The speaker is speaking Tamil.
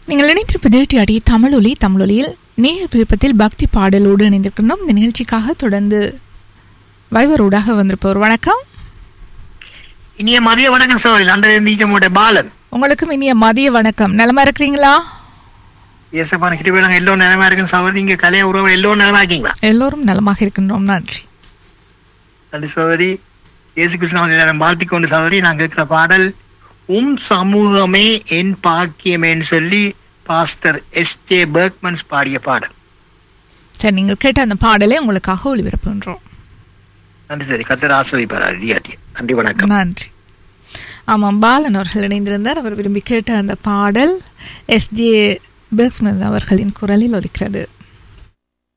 நீங்கள் இணைந்திருப்பது டிஆடி தமிழொலி தமிழொலியில் நேர் விருப்பத்தில் பக்தி பாடலோடு இணைந்திருக்கின்றோம் இந்த நிகழ்ச்சிக்காக தொடர்ந்து வைவரோடாக வந்திருப்பவர் வணக்கம் இனிய மதிய வணக்கம் சோழி லண்டன் நீச்சமோட பாலன் உங்களுக்கும் இனிய மதிய வணக்கம் நலமா இருக்கிறீங்களா ஏசப்பான கிட்ட போய் நாங்கள் எல்லோரும் நிலமா இருக்குன்னு சோழி நீங்க கலைய உறவு எல்லோரும் நிலமா இருக்கீங்களா எல்லோரும் நலமாக இருக்கின்றோம் நன்றி நன்றி சோதரி இயேசு கிருஷ்ணன் எல்லாரும் வாழ்த்தி கொண்டு சோதரி நான் கேட்கிற பாடல் உம் சமூகமே என் பாக்கியமேன்னு சொல்லி பாஸ்டர் எஸ் ஜே பர்க்மன்ஸ் பாடிய பாடல் சரி நீங்கள் கேட்ட அந்த பாடலை உங்களுக்காக ஒளிபரப்புகின்றோம் நன்றி சரி கத்தர் ஆசிரியப்பார் டிஆர்டி நன்றி வணக்கம் நன்றி ஆமாம் பாலன் அவர்கள் இணைந்திருந்தார் அவர் விரும்பி கேட்ட அந்த பாடல் எஸ்ஜே பெர்க்ஸ்மன் அவர்களின் குரலில் ஒலிக்கிறது